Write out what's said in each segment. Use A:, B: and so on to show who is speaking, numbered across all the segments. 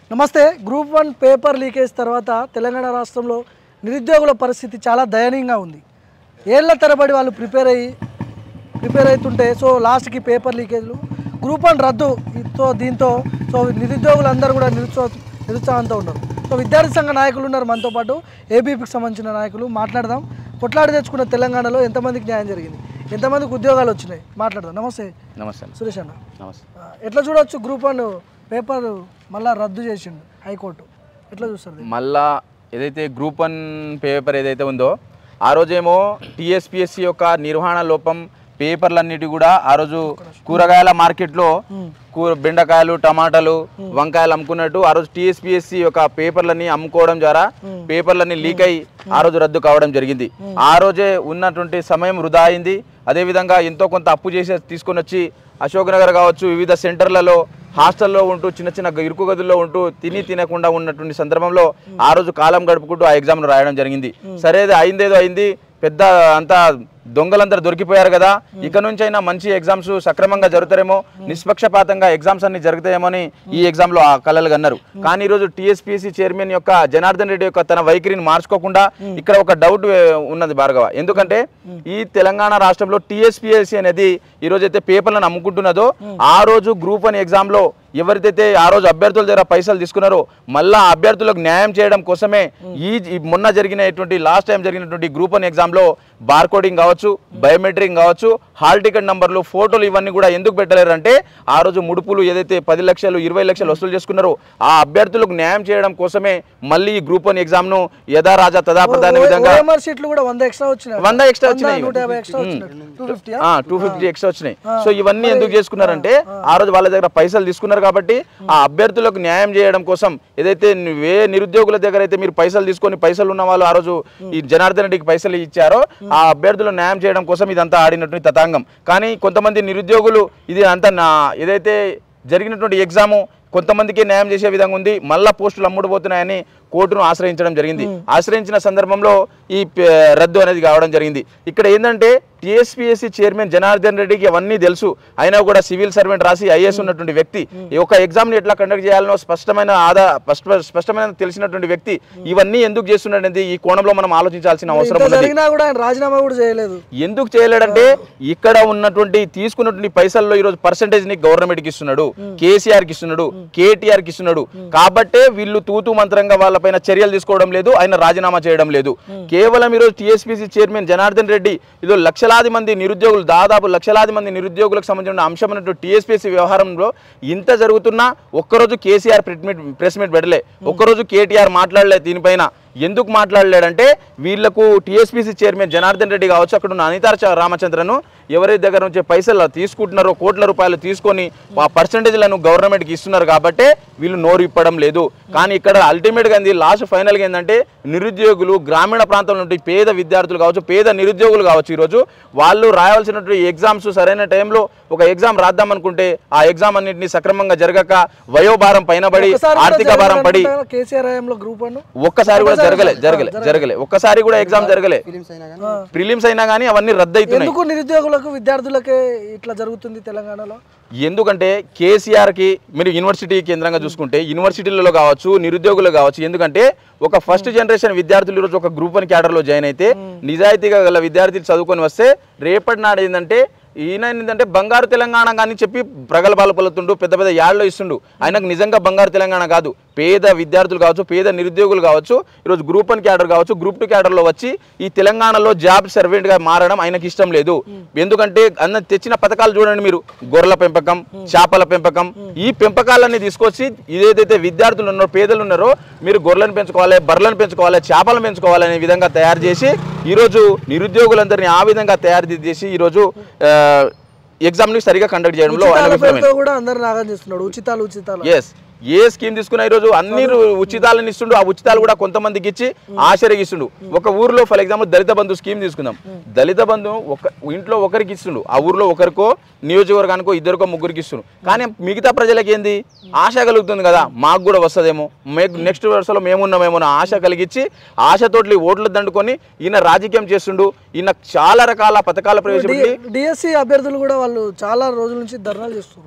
A: నమస్తే group one paper leakage తర్వాత తెలంగాణ రాష్ట్రంలో నిరుద్యోగుల పరిస్థితి చాలా దయనీయంగా ఉంది ఏళ్ల తరబడి వాళ్ళు ప్రిపేర్ అయ్యి ప్రిపేర్ అవుతుంటే సో లాస్ట్కి పేపర్ లీకేజ్లు గ్రూప్ వన్ రద్దు తో దీంతో సో నిరుద్యోగులందరూ కూడా నిరుత్సాహ నిరుత్సాహంతో ఉన్నారు సో విద్యార్థి సంఘ నాయకులు ఉన్నారు మనతో పాటు ఏబీపీకి సంబంధించిన నాయకులు మాట్లాడదాం కొట్లాడి తెచ్చుకున్న తెలంగాణలో ఎంతమందికి న్యాయం జరిగింది ఎంతమందికి ఉద్యోగాలు వచ్చినాయి మాట్లాడదాం నమస్తే
B: నమస్తే అన్న
A: సురేష్ అన్న
B: నమస్తే
A: ఆ, ఎట్లా చూడొచ్చు గ్రూప్ వన్ పేపర్ మళ్ళా రద్దు చేసిండు హైకోర్టు ఎట్లా చూస్తారు దీన్ని?
B: మళ్ళా ఏదైతే గ్రూప్ వన్ పేపర్ ఏదైతే ఉందో ఆ రోజేమో టీఎస్పిఎస్సి యొక్క నిర్వహణ లోపం పేపర్లన్నిటి కూడా ఆ రోజు కూరగాయల మార్కెట్లో కూర బెండకాయలు టమాటాలు వంకాయలు అమ్ముకున్నట్టు ఆ రోజు టీఎస్పిఎస్సి యొక్క పేపర్లన్నీ అమ్ముకోవడం ద్వారా పేపర్లన్నీ లీక్ అయి ఆ రోజు రద్దు కావడం జరిగింది ఆ రోజే ఉన్నటువంటి సమయం వృధా అయింది అదేవిధంగా ఎంతో కొంత అప్పు చేసి తీసుకొని వచ్చి అశోక్ నగర్ కావచ్చు వివిధ సెంటర్లలో హాస్టల్లో ఉంటూ చిన్న చిన్న ఇరుకు గదుల్లో ఉంటూ తిని తినకుండా ఉన్నటువంటి సందర్భంలో ఆ రోజు కాలం గడుపుకుంటూ ఆ ఎగ్జామ్ను రాయడం జరిగింది సరే అది అయిందేదో అయింది పెద్ద అంతా దొంగలందరూ దొరికిపోయారు కదా ఇక నుంచి అయినా మంచి ఎగ్జామ్స్ సక్రమంగా జరుగుతారేమో నిష్పక్షపాతంగా ఎగ్జామ్స్ అన్ని జరుగుతాయేమో అని ఈ ఎగ్జామ్ లో ఆ కళలు అన్నారు కానీ ఈ రోజు టీఎస్పీసీ చైర్మన్ యొక్క జనార్దన్ రెడ్డి యొక్క తన వైఖరిని మార్చుకోకుండా ఇక్కడ ఒక డౌట్ ఉన్నది భార్గవ ఎందుకంటే ఈ తెలంగాణ రాష్ట్రంలో టీఎస్పీఎస్సీ అనేది ఈ రోజు అయితే పేపర్లను అమ్ముకుంటున్నదో ఆ రోజు గ్రూప్ వన్ ఎగ్జామ్ లో ఎవరికైతే ఆ రోజు అభ్యర్థుల దగ్గర పైసలు తీసుకున్నారో మళ్ళా అభ్యర్థులకు న్యాయం చేయడం కోసమే ఈ ఈ మొన్న జరిగినటువంటి లాస్ట్ టైం జరిగినటువంటి గ్రూప్ వన్ ఎగ్జామ్ లో బార్ కోడింగ్ కావచ్చు బయోమెట్రిక్ కావచ్చు హాల్ టికెట్ నంబర్లు ఫోటోలు ఇవన్నీ కూడా ఎందుకు పెట్టలేరు అంటే ఆ రోజు ముడుపులు ఏదైతే పది లక్షలు ఇరవై లక్షలు వసూలు చేసుకున్నారో ఆ అభ్యర్థులకు న్యాయం చేయడం కోసమే మళ్ళీ ఈ గ్రూప్ వన్ ఎగ్జామ్ ను యథా రాజా తదా ప్రధాన విధంగా
A: ఓఎంఆర్ సీట్లు కూడా వంద ఎక్స్ట్రా వచ్చినాయి
B: వంద ఎక్స్ట్రా వచ్చినాయి
A: నూట యాభై ఎక్స్ట్రా వచ్చినాయి two fifty
B: two fifty extra వచ్చినాయి సో ఇవన్నీ ఎందుకు చేసుకున్నారంటే ఆ రోజు వాళ్ళ దగ్గర పైసలు తీసుకున్నారు కాబట్టి ఆ అభ్యర్థులకు న్యాయం చేయడం కోసం ఏదైతే ఏ నిరుద్యోగుల దగ్గర అయితే మీరు పైసలు తీసుకొని పైసలు ఉన్న వాళ్ళు ఆ రోజు ఈ జనార్దన్ రెడ్డికి పైసలు ఇచ్చారో ఆ అభ్యర్థులు న్యాయం చేయడం కోసం ఇదంతా ఆడినటువంటి తతాంగం కానీ కొంతమంది నిరుద్యోగులు ఇది అంతా నా ఏదైతే జరిగినటువంటి ఎగ్జాము కొంతమందికి న్యాయం చేసే విధంగా ఉంది మళ్ళా పోస్టులు అమ్ముడుపోతున్నాయని కోర్టును ఆశ్రయించడం జరిగింది ఆశ్రయించిన సందర్భంలో ఈ ప- రద్దు అనేది కావడం జరిగింది ఇక్కడ ఏంటంటే టీఎస్పీఎస్సీ చైర్మన్ జనార్దన్ రెడ్డికి అవన్నీ తెలుసు అయినా కూడా సివిల్ సర్వెంట్ రాసి ఐఏఎస్ ఉన్నటువంటి వ్యక్తి ఈ ఒక ఎగ్జామ్ని ఎట్లా కండక్ట్ చేయాలనో స్పష్టమైన ఆదా స్పష్ట- స్పష్టమైన తెలిసినటువంటి వ్యక్తి ఇవన్నీ ఎందుకు చేస్తున్నది ఈ కోణంలో మనం ఆలోచించాల్సిన అవసరం
A: ఇంత
B: ఉన్నది
A: జరిగినా కూడా ఆయన రాజీనామా కూడా చేయలేదు
B: ఎందుకు చేయలేడంటే ఇక్కడ ఉన్నటువంటి తీసుకున్నటువంటి పైసల్లో ఈరోజు పర్సంటేజ్ ని గవర్నమెంట్ కి ఇస్తున్నాడు కేసీఆర్ కి ఇస్తున్నాడు కేటీఆర్ కి ఇస్తున్నాడు కాబట్టే వీళ్ళు తూతూ మంత్రంగా వాళ్ళపైన చర్యలు తీసుకోవడం లేదు ఆయన రాజీనామా చేయడం లేదు కేవలం ఈరోజు టీఎస్పీసీ చైర్మన్ జనార్దన్ రెడ్డి ఇదో లక్షలాది మంది నిరుద్యోగులు దాదాపు లక్షలాది మంది నిరుద్యోగులకు సంబంధించిన అంశమైనటువంటి టీఎస్పీసీ వ్యవహారంలో ఇంత జరుగుతున్నా ఒక్కరోజు KCR press meet press meet పెట్టలే ఒక్కరోజు కేటీఆర్ మాట్లాడలే దీనిపైన ఎందుకు మాట్లాడలేడంటే వీళ్లకు టీఎస్పీసీ చైర్మన్ జనార్దన్ రెడ్డి కావచ్చు అక్కడ ఉన్న అనితా చ- రామచంద్రను ఎవరి దగ్గర నుంచి పైసలు తీసుకుంటున్నారో కోట్ల రూపాయలు తీసుకొని ఆ పర్సంటేజ్లను గవర్నమెంట్కి ఇస్తున్నారు కాబట్టే వీళ్ళు నోరు ఇప్పడం లేదు కానీ ఇక్కడ అల్టిమేట్గా ఏంది లాస్ట్ ఫైనల్గా ఏంటంటే నిరుద్యోగులు గ్రామీణ ప్రాంతంలో నుండి పేద విద్యార్థులు కావచ్చు పేద నిరుద్యోగులు కావచ్చు ఈరోజు వాళ్ళు రాయాల్సినటువంటి ఎగ్జామ్స్ సరైన టైంలో ఒక ఎగ్జామ్ రాద్దాం అనుకుంటే ఆ ఎగ్జామ్ అన్నింటినీ సక్రమంగా జరగక వయోభారం పైన పడి
A: ఒక్కసారి కూడా
B: ఆర్థిక భారం పడి
A: జరిగిందంట కేసీఆర్ హయాంలో గ్రూప్ వన్
B: ఒక్కసారి కూడా జరగలే జరగలే జరగలే ఒక్కసారి కూడా ఎగ్జామ్ జరగలే ప్రిలిమ్స్ అయినా కానీ అవన్నీ రద్దు అవుతున్నాయి
A: ఎందుకు నిరుద్యోగులకు విద్యార్థులకే ఇట్లా జరుగుతుంది తెలంగాణలో
B: ఎందుకంటే కేసీఆర్ కి మీరు యూనివర్సిటీ కేంద్రంగా చూసుకుంటే యూనివర్సిటీలలో కావచ్చు నిరుద్యోగులు కావచ్చు ఎందుకంటే ఒక ఫస్ట్ జనరేషన్ విద్యార్థులు ఈరోజు ఒక గ్రూప్ వన్ క్యాడర్లో జాయిన్ అయితే నిజాయితీగా గల విద్యార్థులు చదువుకొని వస్తే రేపటి నాడు ఏంటంటే ఈయన ఏంటంటే బంగారు తెలంగాణ కానీ చెప్పి ప్రగల్భాలు పలుతుండు పెద్ద పెద్ద యాడ్లో ఇస్తుండు ఆయనకు నిజంగా బంగారు తెలంగాణ కాదు పేద విద్యార్థులు కావచ్చు పేద నిరుద్యోగులు కావచ్చు ఈరోజు గ్రూప్ వన్ క్యాడర్ కావచ్చు గ్రూప్ టూ క్యాడర్లో వచ్చి ఈ తెలంగాణలో జాబ్ సర్వెంట్గా మారడం ఆయనకి ఇష్టం లేదు ఎందుకంటే అన్న తెచ్చిన పథకాలు చూడండి మీరు గొర్రెల పెంపకం చేపల పెంపకం ఈ పెంపకాలన్నీ తీసుకొచ్చి ఇదేదైతే విద్యార్థులు ఉన్నారో పేదలు ఉన్నారో మీరు గొర్రెలను పెంచుకోవాలి బర్రెలను పెంచుకోవాలి చేపలను పెంచుకోవాలి అనే విధంగా తయారు చేసి ఈరోజు నిరుద్యోగులందరినీ ఆ విధంగా తయారు చేసి ఈరోజు ఆ, ఎగ్జామ్ని సరిగా కండక్ట్ చేయడంలో ఆయన
A: ఉచితాల
B: విఫలమైంది
A: పేరుతో కూడా అందరు నాగం చేస్తున్నాడు ఉచితాలు ఉచితాలు
B: ఎస్ ఏ స్కీమ్ తీసుకున్నా ఈరోజు అన్ని రు- ఉచితాలను ఇస్తుండు ఆ ఉచితాలు కూడా కొంతమందికి ఇచ్చి ఆశ్చర్యగిస్తుండు ఒక ఊర్లో for example Dalit Bandhu scheme తీసుకుందాం దళిత బంధు ఒక ఇంట్లో ఒకరికి ఇస్తుండు ఆ ఊర్లో ఒకరికో నియోజకవర్గానికో ఇద్దరికో ముగ్గురికి ఇస్తుండు కానీ మిగతా ప్రజలకు ఏంది ఆశ కలుగుతుంది కదా మాకు కూడా వస్తుందేమో నెక్స్ట్ వరుసలో మేమున్నామేమో అని ఆశ కలిగించి ఆశతోటి ఓట్లు దండుకొని ఈయన రాజకీయం చేస్తుండు ఈయన చాలా రకాల పథకాల ప్రవేశపెట్టి
A: డిఎస్సి అభ్యర్థులు కూడా వాళ్ళు చాలా రోజుల నుంచి ధర్నాలు చేస్తున్నారు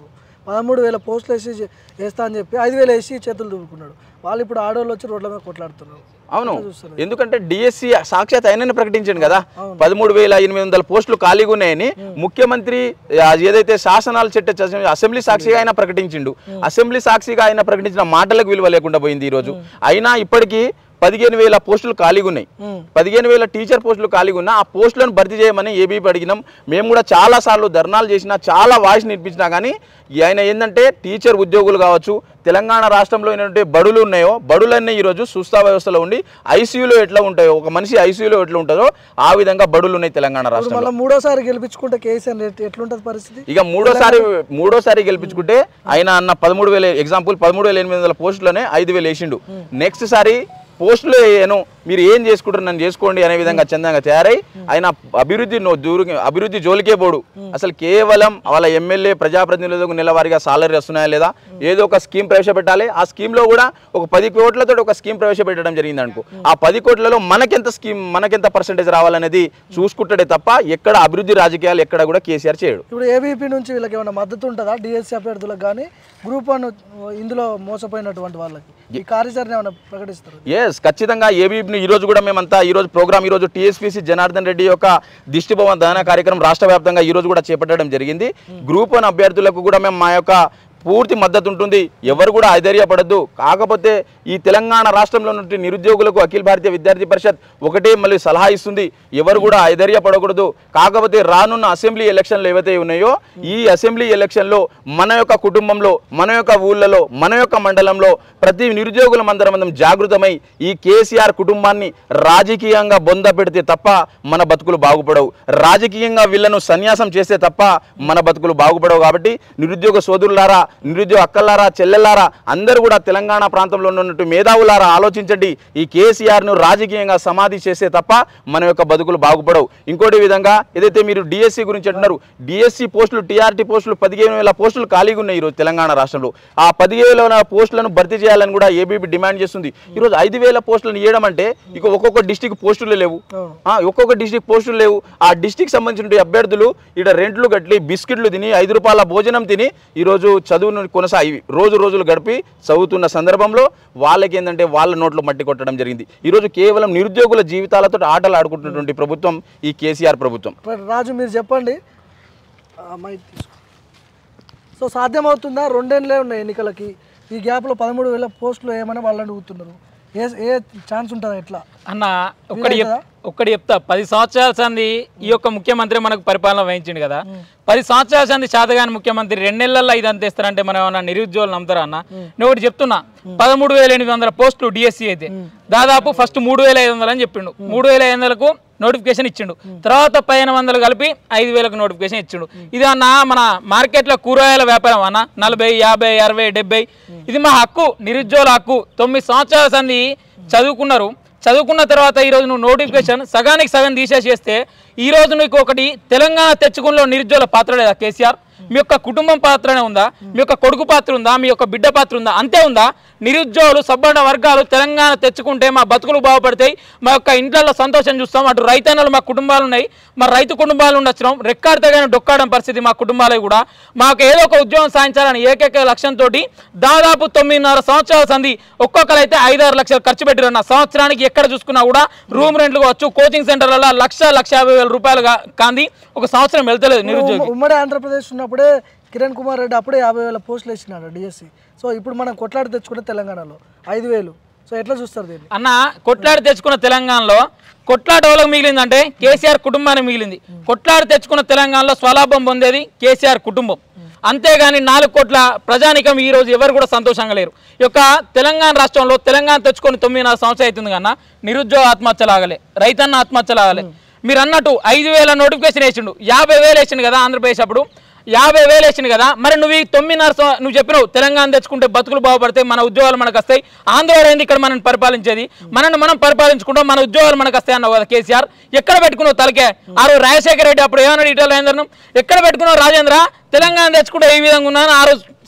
A: పదమూడు వేల పోస్టులు వేసి చే- వేస్తా అని చెప్పి ఐదు వేలు వేసి చేతులు దువ్వుకున్నాడు వాళ్ళు ఇప్పుడు ఆడవాళ్ళు వచ్చి రోడ్ల మీద కొట్లాడుతున్నారు
B: అవును ఎందుకంటే డిఎస్సి సాక్షాత్ ఆయననే ప్రకటించాడు కదా పదమూడు వేల ఎనిమిది వందల పోస్టులు ఖాళీగా ఉన్నాయని ముఖ్యమంత్రి ఆ, ఏదైతే శాసనాలు చట్ట చ- అసెంబ్లీ సాక్షిగా ఆయన ప్రకటించిండు అసెంబ్లీ సాక్షిగా ఆయన ప్రకటించిన మాటలకు విలువ లేకుండా పోయింది ఈ రోజు అయినా ఇప్పటికీ పదిహేను వేల పోస్టులు ఖాళీగా ఉన్నాయి పదిహేను వేల టీచర్ పోస్టులు ఖాళీగా ఉన్నా ఆ పోస్టులను భర్తీ చేయమని ఏబీపీ అడిగినాం మేము కూడా చాలా సార్లు ధర్నాలు చేసినా చాలా వాయిస్ వినిపించినా కానీ ఆయన ఏంటంటే టీచర్ ఉద్యోగులు కావచ్చు తెలంగాణ రాష్ట్రంలో ఏంటంటే బడులు ఉన్నాయో బడులన్నీ ఈరోజు సుస్థా వ్యవస్థలో ఉండి ఐసీయూలో ఎట్లా ఉంటాయో ఒక మనిషి ఐసీయూలో ఎట్లా ఉంటుందో ఆ విధంగా బడులు ఉన్నాయి తెలంగాణ
A: ఇప్పుడు
B: రాష్ట్రంలో
A: మళ్ళీ మూడోసారి గెలిపించుకుంటే కేసీఆర్ ఎట్- ఎట్లుంటది పరిస్థితి
B: ఇక మూడోసారి మూడోసారి గెలిపించుకుంటే ఆయన అన్న పదమూడు వేల ఎగ్జాంపుల్ పదమూడు వేల ఎనిమిది వందల పోస్టులోనే ఐదు వేలు వేసిండు నెక్స్ట్ సారి పోస్టులు వేయను మీరు ఏం చేసుకుంటారు నన్ను చేసుకోండి అనే విధంగా చందంగా తయారై ఆయన అభివృద్ధి నో- దూరు అభివృద్ధి జోలికే పోడు అసలు కేవలం వాళ్ళ ఎమ్మెల్యే ప్రజాప్రతినిధులకు నెలవారీగా సాలరీ వస్తున్నాయా లేదా ఏదో ఒక స్కీమ్ ప్రవేశపెట్టాలి ఆ స్కీమ్ లో కూడా ఒక పది కోట్లతో ఒక స్కీమ్ ప్రవేశపెట్టడం జరిగింది అనుకో ఆ పది కోట్లలో మనకెంత స్కీమ్ మనకెంత పర్సెంటేజ్ రావాలనేది చూసుకుంటాడే తప్ప ఎక్కడ అభివృద్ధి రాజకీయాలు ఎక్కడ కూడా కేసీఆర్ చేయడు
A: ఇప్పుడు ఏబీపీ నుంచి వీళ్ళకి ఏమైనా మద్దతు ఉంటుందా డిఎస్సీ అభ్యర్థులకు కానీ గ్రూప్ వన్ ఇందులో మోసపోయినటువంటి వాళ్ళకి ఈ కార్యాచరణ ఏమైనా ప్రకటిస్తారు
B: ఎస్ ఖచ్చితంగా ఏబీపీని ఈ రోజు కూడా మేమంతా ఈ రోజు ప్రోగ్రామ్ ఈ రోజు టీఎస్పీసీ జనార్దన్ రెడ్డి యొక్క దిష్టి భవన్ దహన కార్యక్రమం రాష్ట్ర వ్యాప్తంగా ఈ రోజు కూడా చేపట్టడం జరిగింది గ్రూప్ వన్ అభ్యర్థులకు కూడా మేము మా యొక్క పూర్తి మద్దతు ఉంటుంది ఎవరు కూడా అధైర్యపడద్దు కాకపోతే ఈ తెలంగాణ రాష్ట్రంలో ఉన్నటువంటి నిరుద్యోగులకు అఖిల భారతీయ విద్యార్థి పరిషత్ ఒకటే మళ్ళీ సలహా ఇస్తుంది ఎవరు కూడా అధైర్యపడకూడదు కాకపోతే రానున్న అసెంబ్లీ ఎలక్షన్లు ఏవైతే ఉన్నాయో ఈ అసెంబ్లీ ఎలక్షన్లో మన యొక్క కుటుంబంలో మన యొక్క ఊళ్ళలో మన యొక్క మండలంలో ప్రతి నిరుద్యోగుల మందరం మనం జాగృతమై ఈ కేసీఆర్ కుటుంబాన్ని రాజకీయంగా బొంద పెడితే తప్ప మన బతుకులు బాగుపడవు రాజకీయంగా వీళ్ళను సన్యాసం చేస్తే తప్ప మన బతుకులు బాగుపడవు కాబట్టి నిరుద్యోగ సోదరులారా నిరుద్యోగ అక్కలారా చెల్లెల్లారా అందరూ కూడా తెలంగాణ ప్రాంతంలో ఉన్నట్టు మేధావులారా ఆలోచించండి ఈ కేసీఆర్ను రాజకీయంగా సమాధి చేస్తే తప్ప మన యొక్క బతుకులు బాగుపడవు ఇంకోటి విధంగా ఏదైతే మీరు డిఎస్సి గురించి అంటున్నారు డిఎస్సి పోస్టులు టీఆర్టీ పోస్టులు పదిహేను వేల పోస్టులు ఖాళీగా ఉన్నాయి ఈరోజు తెలంగాణ రాష్ట్రంలో ఆ పదిహేను వేల పోస్టులను భర్తీ చేయాలని కూడా ఏబీపీ డిమాండ్ చేస్తుంది ఈరోజు ఐదు వేల పోస్టులను ఇవ్వడం అంటే ఇక ఒక్కొక్క డిస్టిక్ పోస్టులు లేవు
A: అవును.
B: ఆ, ఒక్కొక్క డిస్టిక్ పోస్టులు లేవు ఆ డిస్టిక్ సంబంధించిన అభ్యర్థులు ఇక్కడ రెంట్లు కట్టి బిస్కెట్లు తిని ఐదు రూపాయల భోజనం తిని ఈరోజు చదువును కొనసాగి రోజు రోజులు గడిపి చదువుతున్న సందర్భంలో వాళ్ళకి ఏంటంటే వాళ్ళ నోట్లో మట్టి కొట్టడం జరిగింది ఈరోజు కేవలం నిరుద్యోగుల జీవితాలతో ఆటలు ఆడుకుంటున్నటువంటి ప్రభుత్వం ఈ కేసీఆర్ ప్రభుత్వం
A: మరి రాజు మీరు చెప్పండి ఆ, మైక్ తీసుకో సో సాధ్యమవుతుందా రెండేళ్ళే ఉన్నాయి ఎన్నికలకి ఈ గ్యాప్లో పదమూడు వేల పోస్టులు ఏమైనా వాళ్ళని అడుగుతున్నారు ఏ ఏ ఛాన్స్ ఉంటుందా ఎట్లా
C: అన్న ఒక్కడి చెప్- ఒక్కడి చెప్తా పది సంవత్సరాల సంది ఈ యొక్క ముఖ్యమంత్రి మనకు పరిపాలన వహించిండు కదా పది సంవత్సరాల సంది శాతగాని ముఖ్యమంత్రి రెండు నెలల్లో ఇది అంత ఇస్తారంటే మనం ఏమన్నా నిరుద్యోగులు నమ్ముతారా అన్న నేను ఒకటి చెప్తున్నా పదమూడు వేల ఎనిమిది వందల పోస్టులు డిఎస్సి అయితే దాదాపు ఫస్ట్ మూడు వేల ఐదు వందలు అని చెప్పిండు మూడు వేల ఐదు వందలకు నోటిఫికేషన్ ఇచ్చిండు తర్వాత పదిహేను వందలు కలిపి ఐదు వేలకు నోటిఫికేషన్ ఇచ్చిండు ఇది అన్న మన మార్కెట్లో కూరగాయల వ్యాపారం అన్న నలభై యాభై అరవై డెబ్బై ఇది మా హక్కు నిరుద్యోగుల హక్కు తొమ్మిది సంవత్సరాల సంది చదువుకున్నారు చదువుకున్న తర్వాత ఈరోజు నువ్వు నోటిఫికేషన్ సగానికి సగం తీసేసి చేస్తే ఈ రోజు నీకు ఒకటి తెలంగాణ తెచ్చుకున్న నిరుద్యోగుల పాత్ర లేదా కేసీఆర్ మీ యొక్క కుటుంబం పాత్రనే ఉందా మీ యొక్క కొడుకు పాత్ర ఉందా మీ యొక్క బిడ్డ పాత్ర ఉందా అంతే ఉందా నిరుద్యోగులు సబ్బండ వర్గాలు తెలంగాణ తెచ్చుకుంటే మా బతుకులు బాగుపడతాయి మా యొక్క ఇంట్లో సంతోషం చూస్తాం అటు రైతన్నలు మా కుటుంబాలు ఉన్నాయి మా రైతు కుటుంబాలు ఉండొచ్చినాం రెక్కాడితేగానే డొక్కాడం పరిస్థితి మా కుటుంబాలవి కూడా మాకు ఏదో ఒక ఉద్యోగం సాధించాలని ఏకైక లక్ష్యంతో దాదాపు తొమ్మిదిన్నర సంవత్సరాల సంది ఒక్కొక్కరైతే ఐదారు లక్షలు ఖర్చు పెట్టిరన్న సంవత్సరానికి ఎక్కడ చూసుకున్నా కూడా రూమ్ రెంట్లు కావచ్చు కోచింగ్ సెంటర్లలో లక్ష లక్ష యాభై వేల రూపాయలు గా- కాంది ఒక సంవత్సరం వెళ్తలేదు నిరుద్యోగి
A: ఉమ్మ- ఉమ్మడి ఆంధ్రప్రదేశ్ ఉన్నప్పుడే కిరణ్ కుమార్ రెడ్డి అప్పుడే యాభై వేల పోస్టులు వేసినాడు డిఎస్సి సో ఇప్పుడు మనం కొట్లాడి తెచ్చుకుంటే తెలంగాణలో ఐదు వేలు సో ఎట్లా చూస్తారు దీన్ని
C: అన్న కొట్లాడి తెచ్చుకున్న తెలంగాణలో కొట్లాట వాళ్ళకి మిగిలిందంటే కేసీఆర్ కుటుంబానికి మిగిలింది కొట్లాడి తెచ్చుకున్న తెలంగాణలో స్వలాభం పొందేది కేసీఆర్ కుటుంబం అంతేగాని నాలుగు కోట్ల ప్రజానికం ఈ రోజు ఎవరు కూడా సంతోషంగా లేరు ఈ యొక్క తెలంగాణ రాష్ట్రంలో తెలంగాణ తెచ్చుకొని తొమ్మిదిన్నర సంవత్సరం అవుతుంది కన్నా నిరుద్యోగ ఆత్మహత్యలాగలే రైతన్న ఆత్మహత్యలాగలే మీరు అన్నట్టు ఐదు వేల నోటిఫికేషన్ వేసిండు యాభై వేలు వేసిండు కదా ఆంధ్రప్రదేశ్ అప్పుడు యాభై వేలు వేసిండు కదా మరి నువ్వు ఈ తొమ్మిదిన్నర సం- నువ్వు చెప్పినావు తెలంగాణ తెచ్చుకుంటే బతుకులు బాగుపడతాయి మన ఉద్యోగాలు మనకు వస్తాయి ఆంధ్ర ఏంది ఇక్కడ మనం పరిపాలించేది మనల్ని మనం పరిపాలించుకుంటాం మన ఉద్యోగాలు మనకు వస్తాయి అన్నావు కదా కేసీఆర్ ఎక్కడ పెట్టుకున్నావు తలకే ఆ రోజు రాజశేఖర రెడ్డి అప్పుడు ఏమన్నాడు ఇటల్ రాజేంద్రను ఎక్కడ పెట్టుకున్నావు రాజేంద్ర తెలంగాణ తెచ్చుకుంటే ఈ విధంగా ఉన్నాను ఆ రోజు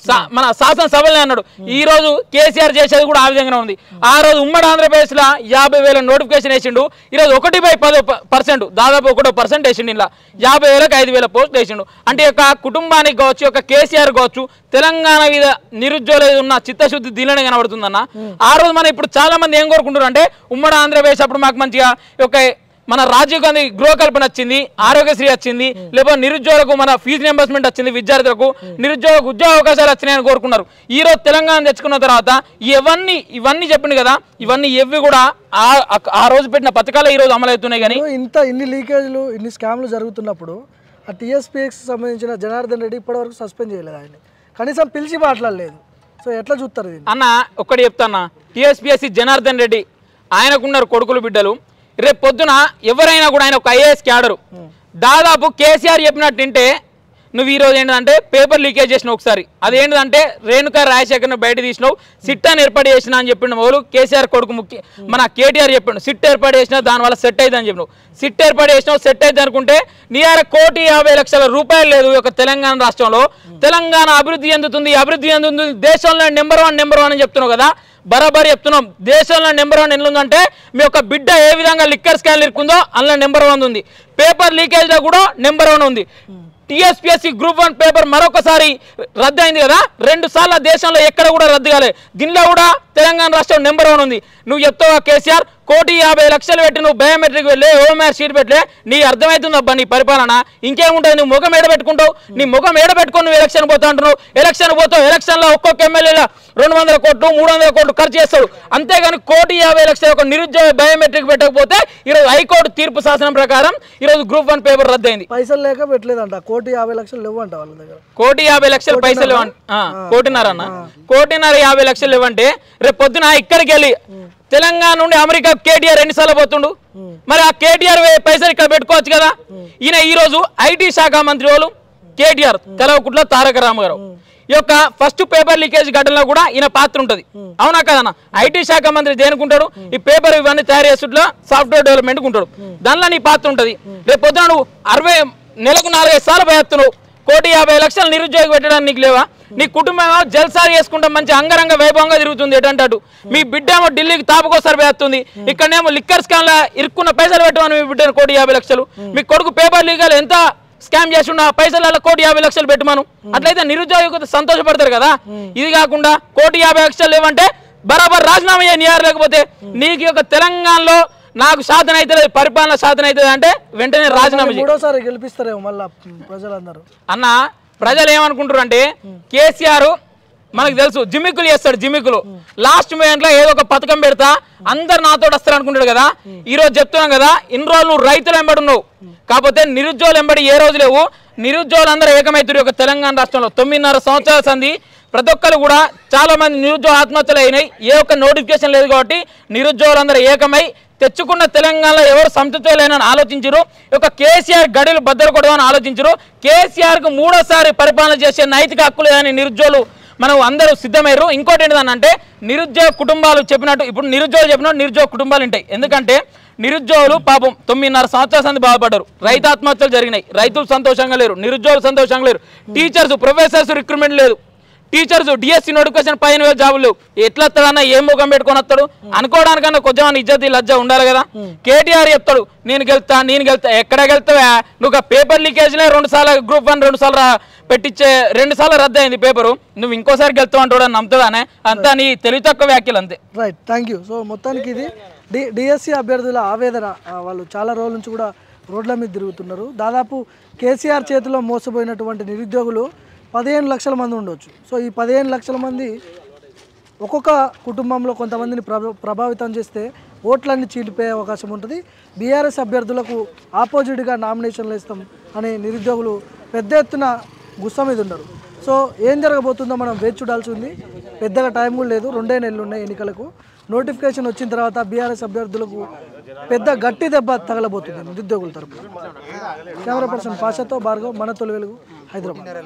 C: సా- మన శాసనసభలే అన్నాడు ఈ రోజు కేసీఆర్ చేసేది కూడా ఆ విధంగానే ఉంది ఆ రోజు ఉమ్మడి ఆంధ్రప్రదేశ్ లో యాభై వేల నోటిఫికేషన్ వేసిండు ఈ రోజు ఒకటి బై పదో పర్సెంట్ దాదాపు ఒకటో పర్సెంట్ వేసిండు ఇలా యాభై వేలకు ఐదు వేల పోస్ట్ వేసిండు అంటే ఒక కుటుంబానికి కావచ్చు ఒక కేసీఆర్ కావచ్చు తెలంగాణ మీద నిరుద్యోగులు ఉన్న చిత్తశుద్ధి దీనిలోనే కనబడుతుందన్న ఆ రోజు మనం ఇప్పుడు చాలా మంది ఏం కోరుకుంటారు అంటే ఉమ్మడి ఆంధ్రప్రదేశ్ అప్పుడు మాకు మంచిగా ఒక మన రాజీవ్ గాంధీ గృహకల్పన వచ్చింది ఆరోగ్యశ్రీ వచ్చింది లేకపోతే నిరుద్యోగులకు మన ఫీజు రియంబర్స్మెంట్ వచ్చింది విద్యార్థులకు నిరుద్యోగ ఉద్యోగ అవకాశాలు వచ్చినాయని కోరుకున్నారు ఈ రోజు తెలంగాణ తెచ్చుకున్న తర్వాత ఇవన్నీ ఇవన్నీ చెప్పింది కదా ఇవన్నీ ఎవి కూడా ఆ ఆ రోజు పెట్టిన పథకాలు ఈ రోజు అమలవుతున్నాయి కానీ
A: ఇప్పుడు ఇంత ఇన్ని లీకేజ్లు ఇన్ని స్కామ్లు జరుగుతున్నప్పుడు ఆ టీఎస్పీఎక్స్ సంబంధించిన జనార్దన్ రెడ్డి ఇప్పటివరకు సస్పెండ్ చేయలేదు ఆయన కనీసం పిలిచి మాట్లాడలేదు సో ఎట్లా చూస్తారు దీన్ని
C: అన్న ఒక్కటి చెప్తాన్నా టీఎస్పీఎస్సీ జనార్దన్ రెడ్డి ఆయనకున్నారు కొడుకులు బిడ్డలు రేపు పొద్దున ఎవరైనా కూడా ఆయన ఒక ఐఏఎస్ క్యాడరు దాదాపు కేసీఆర్ చెప్పినట్టు వింటే నువ్వు ఈ రోజు ఏంటంటే పేపర్ లీకేజ్ చేసినావు ఒకసారి అదేంటంటే రేణుకా రాజశేఖర్ను బయట తీసినావు సిట్ అని ఏర్పాటు చేసిన అని చెప్పిండు మొదలు కేసీఆర్ కొడుకు ముఖ్య మన కేటీఆర్ చెప్పిండు సిట్ ఏర్పాటు చేసినా దానివల్ల సెట్ అయింది అని చెప్పినావు సిట్ ఏర్పాటు చేసినావు సెట్ అయింది అనుకుంటే నీ ఆర కోటి యాభై లక్షల రూపాయలు లేదు ఈ యొక్క తెలంగాణ రాష్ట్రంలో తెలంగాణ అభివృద్ధి చెందుతుంది అభివృద్ధి చెందుతుంది దేశంలో నెంబర్ వన్ నెంబర్ వన్ అని చెప్తున్నావు కదా బరాబర్ చెప్తున్నాం దేశంలో నెంబర్ వన్ ఎన్ని ఉందంటే మీ యొక్క బిడ్డ ఏ విధంగా లిక్కర్ స్కాన్ ఇరుకుందో అందులో నెంబర్ వన్ ఉంది పేపర్ లీకేజ్లో కూడా నెంబర్ వన్ ఉంది టీఎస్పీఎస్సీ గ్రూప్ వన్ పేపర్ మరొకసారి రద్దు అయింది కదా రెండు సార్లు దేశంలో ఎక్కడ కూడా రద్దు కాలేదు దీనిలో కూడా తెలంగాణ రాష్ట్రం నెంబర్ వన్ ఉంది నువ్వు చెప్తావా కేసీఆర్ కోటి యాభై లక్షలు పెట్టి నువ్వు బయోమెట్రిక్ వెళ్ళి ఓఎంఆర్ షీట్ పెట్టలే నీ అర్థమవుతుంది అబ్బా నీ పరిపాలన ఇంకేముంటుంది నువ్వు ముఖం ఏడ పెట్టుకుంటావు నీ ముఖం ఏడ పెట్టుకొని నువ్వు ఎలక్షన్ పోతా అంటున్నావు ఎలక్షన్ పోతావు ఎలక్షన్లో ఒక్కొక్క ఎమ్మెల్యేల రెండు వందల కోట్లు మూడు వందల కోట్లు ఖర్చు చేస్తాడు అంతేగాని కోటి యాభై లక్షల ఒక నిరుద్యోగ బయోమెట్రిక్ పెట్టకపోతే ఈరోజు హైకోర్టు తీర్పు శాసనం ప్రకారం ఈరోజు గ్రూప్ వన్ పేపర్ రద్దయింది
A: పైసలు లేక పెట్టలేదంట కోటి యాభై లక్షలు లేవంట వాళ్ళ దగ్గర
C: కోటి యాభై లక్షలు పైసలు ఇవ్వండి ఆ, కోటిన్నర అన్న కోటిన్నర యాభై లక్షలు ఇవ్వంటే రేపు పొద్దున ఇక్కడికి వెళ్ళి తెలంగాణ నుండి అమెరికా కేటీఆర్ ఎన్నిసార్లు పోతుండు మరి ఆ కేటీఆర్ పైసలు ఇక్కడ పెట్టుకోవచ్చు కదా ఈయన ఈ రోజు ఐటీ శాఖ మంత్రి వాళ్ళు కేటీఆర్ కలవకుట్ల తారక రామారావు ఈ యొక్క ఫస్ట్ పేపర్ లీకేజ్ ఘటనలో కూడా ఈయన పాత్ర ఉంటది అవునా కదన్న ఐటీ శాఖ మంత్రి దేనికుంటాడు ఈ పేపర్ ఇవన్నీ తయారు చేస్తుట్లో సాఫ్ట్వేర్ డెవలప్మెంట్ ఉంటాడు దానిలో నీ పాత్ర ఉంటది రేపు పొద్దున నువ్వు అరవై నెలకు నాలుగైదు సార్లు పోయేస్తున్నావు కోటి యాభై లక్షలు నిరుద్యోగి పెట్టడానికి నీకు లేవా నీ కుటుంబం ఏమో జల్సారి చేసుకుంటే మంచి అంగరంగ వైభవంగా తిరుగుతుంది ఎటంటాడు మీ బిడ్డ ఏమో ఢిల్లీకి తాపకోసారి వేస్తుంది ఇక్కడనేమో లిక్కర్ స్కామ్ లా ఇరుక్కున్న పైసలు పెట్టమని మీ బిడ్డను కోటి యాభై లక్షలు మీ కొడుకు పేపర్ లీగాలు ఎంత స్కామ్ చేసి ఉన్న పైసల కోటి యాభై లక్షలు పెట్టమను అట్లయితే నిరుద్యోగి సంతోషపడతారు కదా ఇది కాకుండా కోటి యాభై లక్షలు లేవంటే బరాబర్ రాజీనామా చేయని యారు లేకపోతే నీకు ఈ యొక్క తెలంగాణలో నాకు సాధన అవుతుంది పరిపాలన సాధన అవుతుంది అంటే వెంటనే రాజీనామా చేయి
A: మూడోసారి గెలిపిస్తారేమో మళ్ళా ప్రజలందరూ
C: అన్న ప్రజలు ఏమనుకుంటారు అంటే కేసీఆర్ మనకు తెలుసు జిమ్మికులు చేస్తాడు జిమ్మికులు లాస్ట్ మూమెంట్ లో ఏదో ఒక పథకం పెడతా అందరు నాతో వస్తారు అనుకుంటాడు కదా ఈ రోజు చెప్తున్నాం కదా ఇన్ని రోజులు నువ్వు రైతులు ఎంబడి ఉన్నావు కాకపోతే నిరుద్యోగులు ఎంబడి ఏ రోజు లేవు నిరుద్యోగులు అందరూ ఏకమైతురు ఒక తెలంగాణ రాష్ట్రంలో తొమ్మిదిన్నర సంవత్సరాల సంది ప్రతి ఒక్కరు కూడా చాలా మంది నిరుద్యోగ ఆత్మహత్యలు అయినాయి ఏ ఒక్క నోటిఫికేషన్ లేదు కాబట్టి నిరుద్యోగులందరూ ఏకమై తెచ్చుకున్న తెలంగాణలో ఎవరు సంతృప్తి లేనని ఆలోచించరు ఒక కేసీఆర్ గడులు బద్దలు కొడదామని ఆలోచించరు కేసీఆర్ కు మూడోసారి పరిపాలన చేసే నైతిక హక్కు లేదని నిరుద్యోగులు మనం అందరూ సిద్ధమయ్యారు ఇంకోటి ఏంటంటే నిరుద్యోగ కుటుంబాలు చెప్పినట్టు ఇప్పుడు నిరుద్యోగులు చెప్పినట్టు నిరుద్యోగ కుటుంబాలు ఉంటాయి ఎందుకంటే నిరుద్యోగులు పాపం తొమ్మిదిన్నర సంవత్సరాల సంది బాధపడ్డారు రైతు ఆత్మహత్యలు జరిగినాయి రైతులు సంతోషంగా లేరు నిరుద్యోగులు సంతోషంగా లేరు టీచర్స్ ప్రొఫెసర్స్ రిక్రూట్మెంట్ లేదు టీచర్స్ డిఎస్సి నోటిఫికేషన్ పైన వేల జాబులు లేవు ఎట్లా వస్తాడన్నా ఏం ముఖం పెట్టుకొని వస్తాడు అనుకోవడానికన్నా కొంచెం ఇజ్జతి లజ్జ ఉండాలి కదా కేటీఆర్ చెప్తాడు నేను గెలుతా నేను గెలుతా ఎక్కడ గెలుతావా నువ్వు పేపర్ లీకేజ్లే రెండు సార్లు గ్రూప్ వన్ రెండు సార్లు రా- పెట్టించే రెండు సార్లు రద్దు అయింది పేపరు నువ్వు ఇంకోసారి గెలుతావు అంటాడు అని నమ్ముతాడానే అంతా నీ తెలివి తక్కువ వ్యాఖ్యలు అంతే
A: రైట్ థ్యాంక్ యూ సో మొత్తానికి ఇది డి డిఎస్సి అభ్యర్థుల ఆవేదన ఆ, వాళ్ళు చాలా రోజుల నుంచి కూడా రోడ్ల మీద తిరుగుతున్నారు దాదాపు కేసీఆర్ చేతిలో మోసపోయినటువంటి నిరుద్యోగులు పదిహేను లక్షల మంది ఉండొచ్చు సో ఈ పదిహేను లక్షల మంది ఒక్కొక్క కుటుంబంలో కొంతమందిని ప్రభ ప్రభావితం చేస్తే ఓట్లన్నీ చీలిపోయే అవకాశం ఉంటుంది బీఆర్ఎస్ అభ్యర్థులకు ఆపోజిట్గా నామినేషన్లు ఇస్తాం అనే నిరుద్యోగులు పెద్ద ఎత్తున గుస్స మీద ఉన్నారు సో ఏం జరగబోతుందో మనం వేచి చూడాల్సి ఉంది పెద్దగా టైం కూడా లేదు రెండే నెలలు ఉన్నాయి ఎన్నికలకు నోటిఫికేషన్ వచ్చిన తర్వాత బీఆర్ఎస్ అభ్యర్థులకు పెద్ద గట్టి దెబ్బ తగలబోతుంది నిరుద్యోగుల తరపున కెమెరా పర్సన్ పాషాతో భార్గవ్ మన తొలి వెలుగు హైదరాబాద్